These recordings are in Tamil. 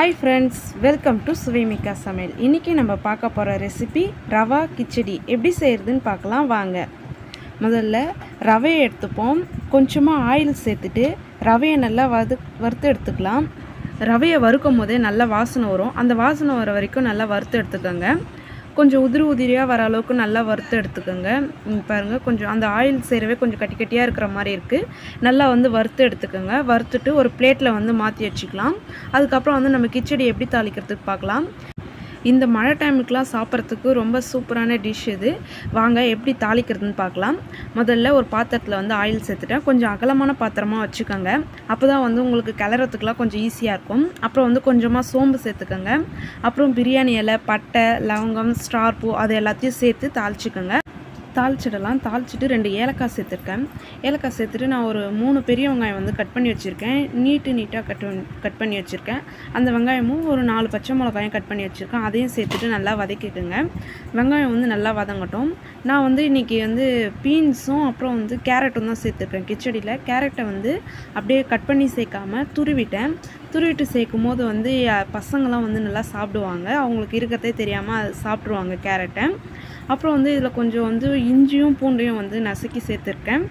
ஹாய் ஃப்ரெண்ட்ஸ் வெல்கம் டு சுவைமிக்கா சமையல் இன்றைக்கி நம்ம பார்க்க போகிற ரெசிபி ரவா கிச்சடி எப்படி செய்கிறதுன்னு பார்க்கலாம் வாங்க முதல்ல ரவையை எடுத்துப்போம் கொஞ்சமாக ஆயில் சேர்த்துட்டு ரவையை நல்லா வது வறுத்து எடுத்துக்கலாம் ரவையை வறுக்கும் போதே நல்லா வாசனை வரும் அந்த வாசனை வர வரைக்கும் நல்லா வறுத்து எடுத்துக்கோங்க கொஞ்சம் உதிரி உதிரியாக வர அளவுக்கு நல்லா வறுத்து எடுத்துக்கோங்க இங்க பாருங்க கொஞ்சம் அந்த ஆயில் சேரவே கொஞ்சம் கட்டி கட்டியாக இருக்கிற மாதிரி இருக்குது நல்லா வந்து வறுத்து எடுத்துக்கோங்க வறுத்துட்டு ஒரு பிளேட்டில் வந்து மாற்றி வச்சுக்கலாம் அதுக்கப்புறம் வந்து நம்ம கிச்சடி எப்படி தாளிக்கிறதுக்கு பார்க்கலாம் இந்த மழை டைமுக்கெலாம் சாப்பிட்றதுக்கு ரொம்ப சூப்பரான டிஷ் இது வாங்க எப்படி தாளிக்கிறதுன்னு பார்க்கலாம் முதல்ல ஒரு பாத்திரத்தில் வந்து ஆயில் சேர்த்துட்டேன் கொஞ்சம் அகலமான பாத்திரமாக வச்சுக்கோங்க அப்போ தான் வந்து உங்களுக்கு கிளறதுக்குலாம் கொஞ்சம் ஈஸியாக இருக்கும் அப்புறம் வந்து கொஞ்சமாக சோம்பு சேர்த்துக்கோங்க அப்புறம் பிரியாணி இலை பட்டை லவங்கம் ஸ்டார் பூ அது எல்லாத்தையும் சேர்த்து தாளிச்சுக்கோங்க தாளிச்சிடலாம் தாளிச்சிட்டு ரெண்டு ஏலக்காய் சேர்த்துருக்கேன் ஏலக்காய் சேர்த்துட்டு நான் ஒரு மூணு பெரிய வெங்காயம் வந்து கட் பண்ணி வச்சுருக்கேன் நீட்டு நீட்டாக கட் கட் பண்ணி வச்சுருக்கேன் அந்த வெங்காயமும் ஒரு நாலு பச்சை மிளகாயும் கட் பண்ணி வச்சுருக்கேன் அதையும் சேர்த்துட்டு நல்லா வதக்கிட்டுங்க வெங்காயம் வந்து நல்லா வதங்கட்டும் நான் வந்து இன்றைக்கி வந்து பீன்ஸும் அப்புறம் வந்து கேரட்டும் தான் சேர்த்துருக்கேன் கிச்சடியில் கேரட்டை வந்து அப்படியே கட் பண்ணி சேர்க்காம துருவிட்டேன் துருவிட்டு சேர்க்கும் போது வந்து அஹ், பசங்களாம் வந்து நல்லா சாப்பிடுவாங்க அவங்களுக்கு இருக்கிறதே தெரியாமல் அது சாப்பிட்ருவாங்க கேரட்டை அப்புறம் வந்து இதில் கொஞ்சம் வந்து இஞ்சியும் பூண்டையும் வந்து நசுக்கி சேர்த்துருக்கேன்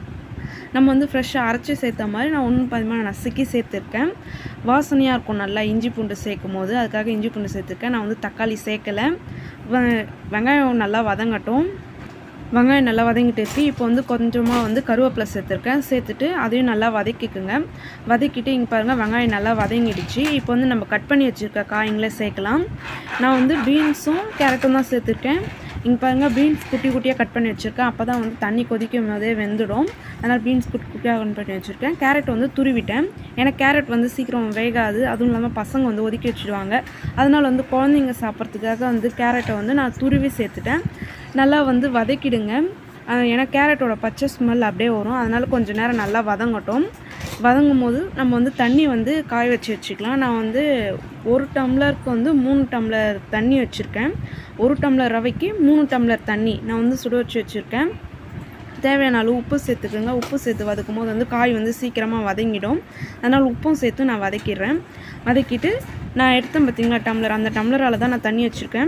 நம்ம வந்து ஃப்ரெஷ்ஷாக அரைச்சி சேர்த்த மாதிரி நான் ஒன்றும் பதிமாக நசுக்கி சேர்த்துருக்கேன் வாசனையாக இருக்கும் நல்லா இஞ்சி பூண்டு சேர்க்கும் போது அதுக்காக இஞ்சி பூண்டு சேர்த்துருக்கேன் நான் வந்து தக்காளி சேர்க்கலை வெ- வெங்காயம் நல்லா வதங்கட்டும் வெங்காயம் நல்லா வதங்கிட்டுச்சு இப்போ வந்து கொஞ்சமாக வந்து கருவேப்பிலை சேர்த்துருக்கேன் சேர்த்துட்டு அதையும் நல்லா வதக்கிக்குங்க வதக்கிட்டு இங்கே பாருங்கள் வெங்காயம் நல்லா வதங்கிடுச்சு இப்போ வந்து நம்ம கட் பண்ணி வச்சுருக்க காய்ங்களே சேர்க்கலாம் நான் வந்து பீன்ஸும் கேரட்டும் தான் சேர்த்துருக்கேன் இங்கே பாருங்கள் பீன்ஸ் குட்டி குட்டியாக கட் பண்ணி வச்சுருக்கேன் அப்போ தான் வந்து தண்ணி கொதிக்கும் போதே வெந்துடும் அதனால் பீன்ஸ் குட்டி குட்டியாக கட் பண்ணி வச்சுருக்கேன் கேரட் வந்து துருவிட்டேன் ஏன்னா கேரட் வந்து சீக்கிரம் வேகாது அதுவும் இல்லாமல் பசங்க வந்து ஒதுக்கி வச்சுடுவாங்க அதனால் வந்து குழந்தைங்க சாப்பிட்றதுக்காக வந்து கேரட்டை வந்து நான் துருவி சேர்த்துட்டேன் நல்லா வந்து வதக்கிடுங்க அஹ் ஏன்னா கேரட்டோட பச்சை ஸ்மெல் அப்படியே வரும் அதனால் கொஞ்சம் நேரம் நல்லா வதங்கட்டும் வதங்கும் போது நம்ம வந்து தண்ணி வந்து காய வச்சு வச்சுக்கலாம் நான் வந்து ஒரு டம்ளருக்கு வந்து மூணு டம்ளர் தண்ணி வச்சுருக்கேன் ஒரு டம்ளர் ரவைக்கு மூணு டம்ளர் தண்ணி நான் வந்து சுட வச்சு வச்சுருக்கேன் தேவையான அளவு உப்பு சேர்த்துக்கோங்க உப்பு சேர்த்து வதக்கும் போது வந்து காய் வந்து சீக்கிரமாக வதங்கிடும் அதனால் உப்பும் சேர்த்து நான் வதக்கிடுறேன் வதக்கிட்டு நான் எடுத்தேன் பார்த்தீங்களா டம்ளர் அந்த டம்ளரால் தான் நான் தண்ணி வச்சுருக்கேன்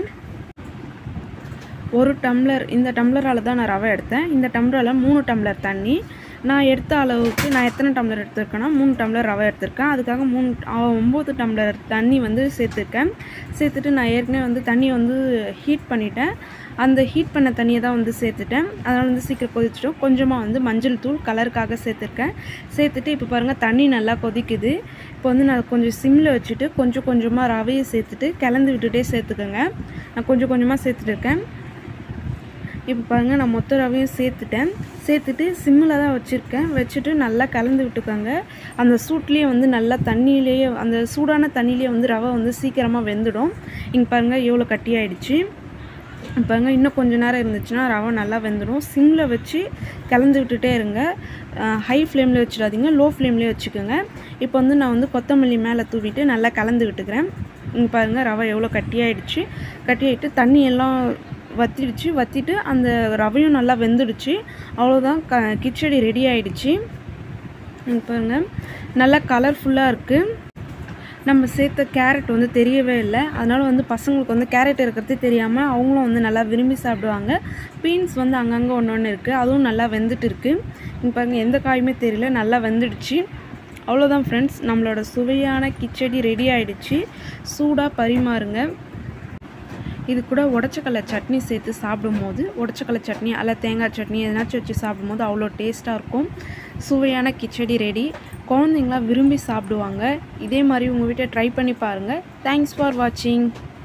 ஒரு டம்ளர் இந்த டம்ளரால் தான் நான் ரவை எடுத்தேன் இந்த டம்ளரில் மூணு டம்ளர் தண்ணி நான் எடுத்த அளவுக்கு நான் எத்தனை டம்ளர் எடுத்திருக்கேன்னா மூணு டம்ளர் ரவை எடுத்திருக்கேன் அதுக்காக மூணு அஹ், ஒம்பது டம்ளர் தண்ணி வந்து சேர்த்துருக்கேன் சேர்த்துட்டு நான் ஏற்கனவே வந்து தண்ணி வந்து ஹீட் பண்ணிட்டேன் அந்த ஹீட் பண்ண தண்ணியை தான் வந்து சேர்த்துட்டேன் அதனால் வந்து சீக்கிரம் கொதிச்சிட்டோம் கொஞ்சமாக வந்து மஞ்சள் தூள் கலருக்காக சேர்த்துருக்கேன் சேர்த்துட்டு இப்போ பாருங்கள் தண்ணி நல்லா கொதிக்குது இப்போ வந்து நான் கொஞ்சம் சிம்மில் வச்சுட்டு கொஞ்சம் கொஞ்சமாக ரவையை சேர்த்துட்டு கலந்து விட்டுட்டே சேர்த்துக்கோங்க நான் கொஞ்சம் கொஞ்சமாக சேர்த்துட்டு இருக்கேன் இப்போ பாருங்கள் நான் மொத்த ரவையும் சேர்த்துட்டேன் சேர்த்துட்டு சிம்மில் தான் வச்சுருக்கேன் வச்சுட்டு நல்லா கலந்து விட்டுக்கோங்க அந்த சூட்லேயே வந்து நல்லா தண்ணியிலேயே அந்த சூடான தண்ணியிலேயே வந்து ரவை வந்து சீக்கிரமாக வெந்துடும் இங்கே பாருங்கள் எவ்வளோ கட்டியாயிடுச்சு பாருங்க இன்னும் கொஞ்ச நேரம் இருந்துச்சுன்னா ரவை நல்லா வெந்துடும் சிம்மில் வச்சு கலந்து விட்டுட்டே இருங்க ஹை ஃப்ளேமில் வச்சிடாதீங்க லோ ஃப்ளேம்லேயே வச்சுக்கோங்க இப்போ வந்து நான் வந்து கொத்தமல்லி மேலே தூவிட்டு நல்லா கலந்து விட்டுக்கிறேன் இங்கே பாருங்கள் ரவை எவ்வளோ கட்டியாயிடுச்சு கட்டியாயிட்டு தண்ணி எல்லாம் வத்திடுச்சு வத்திட்டு அந்த ரவையும் நல்லா வெந்துடுச்சு அவ்வளோதான் க கிச்சடி ரெடி ஆயிடுச்சு இங்க பாருங்க நல்லா கலர்ஃபுல்லாக இருக்குது நம்ம சேர்த்த கேரட் வந்து தெரியவே இல்லை அதனால் வந்து பசங்களுக்கு வந்து கேரட் இருக்கிறது தெரியாமல் அவங்களும் வந்து நல்லா விரும்பி சாப்பிடுவாங்க பீன்ஸ் வந்து அங்கங்கே ஒன்று ஒன்று இருக்குது அதுவும் நல்லா வெந்துட்டு இருக்குது இங்கே பாருங்கள் எந்த காயுமே தெரியல நல்லா வெந்துடுச்சு அவ்வளோதான் ஃப்ரெண்ட்ஸ் நம்மளோட சுவையான கிச்சடி ரெடி ஆயிடுச்சு சூடாக பரிமாறுங்க இது கூட உடச்சக்கடலை சட்னி சேர்த்து சாப்பிடும்போது உடச்சக்கடலை சட்னி அல்ல தேங்காய் சட்னி எதனாச்சும் வச்சு சாப்பிடும்போது அவ்வளோ டேஸ்ட்டாக இருக்கும் சுவையான கிச்சடி ரெடி குழந்தைங்களாம் விரும்பி சாப்பிடுவாங்க இதே மாதிரி உங்கள் வீட்டை ட்ரை பண்ணி பாருங்கள் தேங்க்ஸ் ஃபார் வாட்சிங்